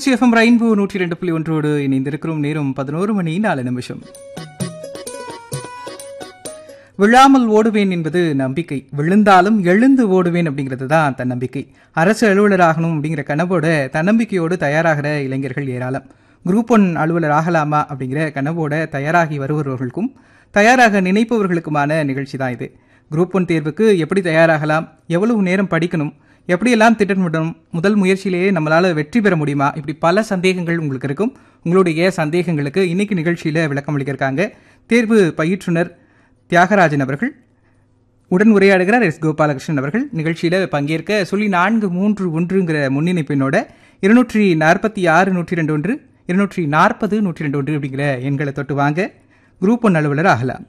Trichy FM rainbow நூற்றி ரெண்டு புள்ளி ஒன்றோடு இணைந்திருக்கிறோம் நேரம் பதினோரு மணி நாலு நிமிஷம் விழாமல் ஓடுவேன் என்பது நம்பிக்கை விழுந்தாலும் எழுந்து ஓடுவேன் அப்படிங்கிறது தான் தன்னம்பிக்கை அரசு அலுவலராகணும் அப்படிங்கிற கனவோட தன்னம்பிக்கையோடு தயாராகிற இளைஞர்கள் ஏராளம் குரூப் ஒன் அலுவலர் ஆகலாமா அப்படிங்கிற கனவோட தயாராகி வருபவர்களுக்கும் தயாராக நினைப்பவர்களுக்குமான நிகழ்ச்சி தான் இது குரூப் ஒன் தேர்வுக்கு எப்படி தயாராகலாம் எவ்வளவு நேரம் படிக்கணும் எப்படியெல்லாம் திட்டமிடணும் முதல் முயற்சியிலேயே நம்மளால வெற்றி பெற முடியுமா இப்படி பல சந்தேகங்கள் உங்களுக்கு இருக்கும் உங்களுடைய சந்தேகங்களுக்கு இன்னைக்கு நிகழ்ச்சியில விளக்கம் அளிக்கிறக்காங்க தேர்வு பயிற்றுனர் தியாகராஜன் அவர்கள் உடன் உரையாடுகிறார் எஸ் கோபாலகிருஷ்ணன் அவர்கள் நிகழ்ச்சியில பங்கேற்க சொல்லி நான்கு மூன்று ஒன்றுங்கிற முன்னிணைப்பினோட இருநூற்றி நாற்பத்தி ஆறு நூற்றி ரெண்டு ஒன்று இருநூற்றி நாற்பது நூற்றி ரெண்டு ஒன்று அப்படிங்கிற எண்களை தொட்டு வாங்க குரூப் ஒன் அலுவலர் ஆகலாம்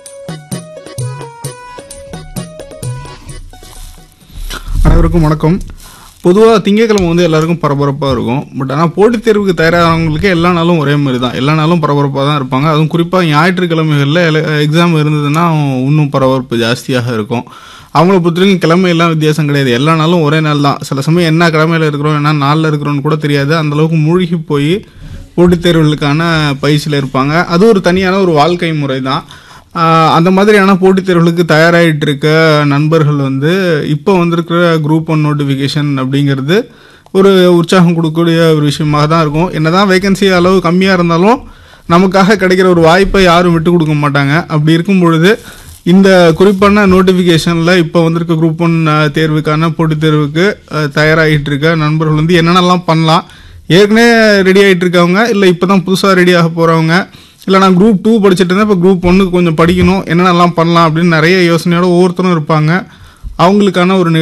அனைவருக்கும் வணக்கம் பொதுவாக திங்கக்கிழமை வந்து எல்லாருக்கும் பரபரப்பாக இருக்கும் பட் ஆனால் போட்டித் தேர்வுக்கு தயாராகிறவங்களுக்கு எல்லா நாளும் ஒரே மாதிரி தான் எல்லா நாளும் பரபரப்பாக தான் இருப்பாங்க அதுவும் குறிப்பாக ஞாயிற்றுக்கிழமைகளில் எக்ஸாம் இருந்ததுன்னா இன்னும் பரபரப்பு ஜாஸ்தியாக இருக்கும் அவங்கள பொறுத்தவரைக்கும் கிழமையெல்லாம் வித்தியாசம் கிடையாது எல்லா நாளும் ஒரே நாள் தான் சில சமயம் என்ன கிழமையில் இருக்கிறோம் என்ன நாளில் இருக்கிறோம்னு கூட தெரியாது அந்த அளவுக்கு மூழ்கி போய் போட்டித் தேர்வுகளுக்கான பயிற்சியில் இருப்பாங்க அது ஒரு தனியான ஒரு வாழ்க்கை முறை தான் ஆஹ் அந்த மாதிரியான போட்டித் தேர்வுகளுக்கு தயாராகிட்டு இருக்க நண்பர்கள் வந்து இப்போ வந்திருக்கிற குரூப் ஒன் நோட்டிஃபிகேஷன் அப்படிங்கிறது ஒரு உற்சாகம் கொடுக்கக்கூடிய ஒரு விஷயமாக தான் இருக்கும் என்னதான் வேகன்சி அளவு கம்மியாக இருந்தாலும் நமக்காக கிடைக்கிற ஒரு வாய்ப்பை யாரும் விட்டு கொடுக்க மாட்டாங்க அப்படி இருக்கும் பொழுது இந்த குறிப்பான நோட்டிஃபிகேஷனில் இப்போ வந்திருக்க குரூப் ஒன் தேர்வுக்கான போட்டித் தேர்வுக்கு அஹ், தயாராகிட்டு இருக்க நண்பர்கள் வந்து என்னென்னலாம் பண்ணலாம் ஏற்கனவே ரெடி ஆகிட்டு இருக்கவங்க இல்லை இப்போ தான் புதுசாக ரெடி ஆக போகிறவங்க இல்லை நான் குரூப் டூ படிச்சுட்டு இருந்தேன் இப்போ குரூப் ஒன்றுக்கு கொஞ்சம் படிக்கணும் என்னென்னலாம் பண்ணலாம் அப்படின்னு நிறைய யோசனையோட ஒவ்வொருத்தரும் இருப்பாங்க அவங்களுக்கான ஒரு